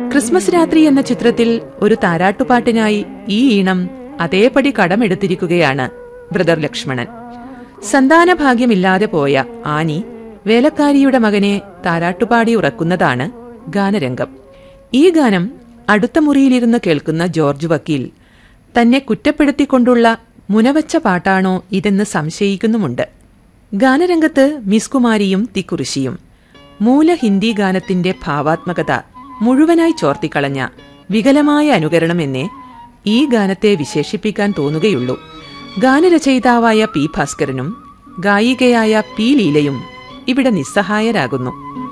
Christmas രാത്രി എന്ന ചിത്രത്തിൽ ഒരു താരാട്ടുപാട്ടിനായി ഈ ഈണം അതേപടി കടമെടുത്തിരിക്കുകയാണ് ബ്രദർ ലക്ഷ്മണൻ സന്താനഭാഗ്യമില്ലാതെ പോയ ആനി വേലക്കാരിയുടെ മകനെ താരാട്ടുപാടി ഉറക്കുന്നതാണ് ഗാനരംഗം ഈ ഗാനം അടുത്ത മുറിയിലിരുന്ന് കേൾക്കുന്ന ജോർജ് വക്കീൽ തന്നെ കുറ്റപ്പെടുത്തിക്കൊണ്ടുള്ള മുനവച്ച പാട്ടാണോ ഇതെന്ന് സംശയിക്കുന്നുമുണ്ട് ഗാനരംഗത്ത് മിസ് കുമാരിയും തിക്കുറിശിയും മൂല ഹിന്ദി ഗാനത്തിന്റെ ഭാവാത്മകത മുഴുവനായി ചോർത്തിക്കളഞ്ഞ വികലമായ അനുകരണം എന്നേ ഈ ഗാനത്തെ വിശേഷിപ്പിക്കാൻ തോന്നുകയുള്ളൂ ഗാനരചയിതാവായ പി ഭാസ്കരനും ഗായികയായ പി ലീലയും ഇവിടെ നിസ്സഹായരാകുന്നു